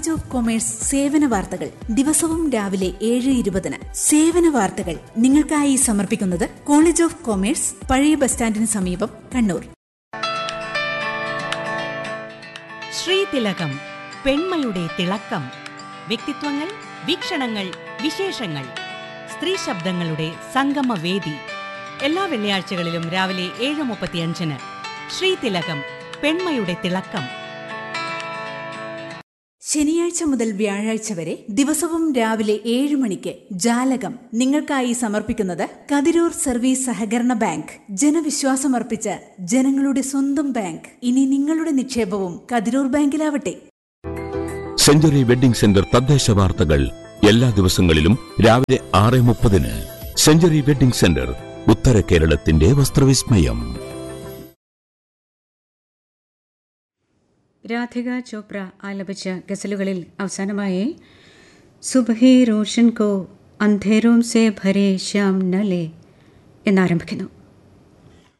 college of commerce സേവന വാർത്തകൾ ദിവസവും രാവിലെ ഏഴ് ഇരുപതിന് സേവന വാർത്തകൾ നിങ്ങൾക്കായി സമർപ്പിക്കുന്നത് കോളേജ് ഓഫ് കൊമേഴ്സ് പഴയ ബസ് സ്റ്റാൻഡിന് സമീപം കണ്ണൂർ ശ്രീതിലകം പെൺമയുടെ തിളക്കം വ്യക്തിത്വങ്ങൾ വീക്ഷണങ്ങൾ വിശേഷങ്ങൾ സ്ത്രീ ശബ്ദങ്ങളുടെ സംഗമവേദി എല്ലാ വെള്ളിയാഴ്ചകളിലും രാവിലെ ഏഴ് മുപ്പത്തിയഞ്ചിന് ശ്രീതിലകം പെൺമയുടെ തിളക്കം ശനിയാഴ്ച മുതൽ വ്യാഴാഴ്ച വരെ ദിവസവും രാവിലെ ഏഴ് മണിക്ക് ജാലകം നിങ്ങൾക്കായി സമർപ്പിക്കുന്നത് കതിരൂർ സർവീസ് സഹകരണ ബാങ്ക് ജനവിശ്വാസമർപ്പിച്ച ജനങ്ങളുടെ സ്വന്തം ബാങ്ക് ഇനി നിങ്ങളുടെ നിക്ഷേപവും കതിരൂർ ബാങ്കിലാവട്ടെ സെഞ്ചുറി വെഡിംഗ് സെന്റർ തദ്ദേശ വാർത്തകൾ എല്ലാ ദിവസങ്ങളിലും രാവിലെ ആറ് മുപ്പതിന് സെഞ്ചുറി വെഡിംഗ് സെന്റർ ഉത്തര കേരളത്തിന്റെ വസ്ത്രവിസ്മയം രാധിക ചോപ്ര ആലപിച്ച ഗസലുകളിൽ അവസാനമായി സുബഹി റോഷൻ കോ അന്ധേരോം സെ ഭരേ ശ്യാം നലെ എന്നാരംഭിക്കുന്നു